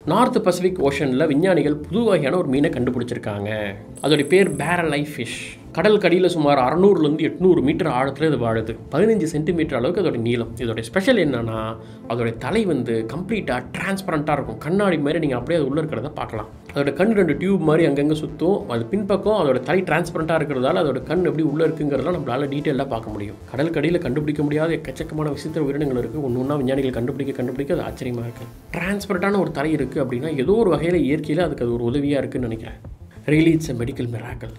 north Pacific ஓஷனில் விஞ்ஞானிகள் புது வகையான ஒரு மீனை கண்டுபிடிச்சிருக்காங்க அதோடைய பேர் பேரல் லைஃப் ஃபிஷ் கடல் கடியில் சுமார் அறநூறுலேருந்து எட்நூறு மீட்டர் ஆழத்தில் இது வாழுது பதினஞ்சு சென்டிமீட்டர் அளவுக்கு அதோட நீளம் இதோட ஸ்பெஷல் என்னன்னா அதோட தலை வந்து கம்ப்ளீட்டாக டிரான்ஸ்பரண்ட்டாக இருக்கும் கண்ணாடி மாதிரி நீங்கள் அப்படியே அது உள்ளே இருக்கிறத பார்க்கலாம் அதோட கண் ரெண்டு டியூப் மாதிரி அங்கங்கே சுற்றும் அது பின்பக்கம் அதோட தலை டிரான்ஸ்பரண்ட்டாக இருக்கிறதால அதோட கண் எப்படி உள்ளே இருக்குங்கிறதெல்லாம் நம்மளால டீட்டெயிலாக பார்க்க முடியும் கடல் கடியில் கண்டுபிடிக்க முடியாத எக்கச்சக்கமான விசித்திர உயிரினங்கள் இருக்குது ஒன்று ஒன்றா விஞ்ஞானிகள் கண்டுபிடிக்க கண்டுபிடிக்க அது ஆச்சரியமாக இருக்குது டிரான்ஸ்பரண்ட்டான ஒரு தலை இருக்குது அப்படின்னா ஏதோ ஒரு வகையில் இயற்கையில் அதுக்கு அது ஒரு உதவியாக இருக்குன்னு நினைக்கிறேன் really it's a medical miracle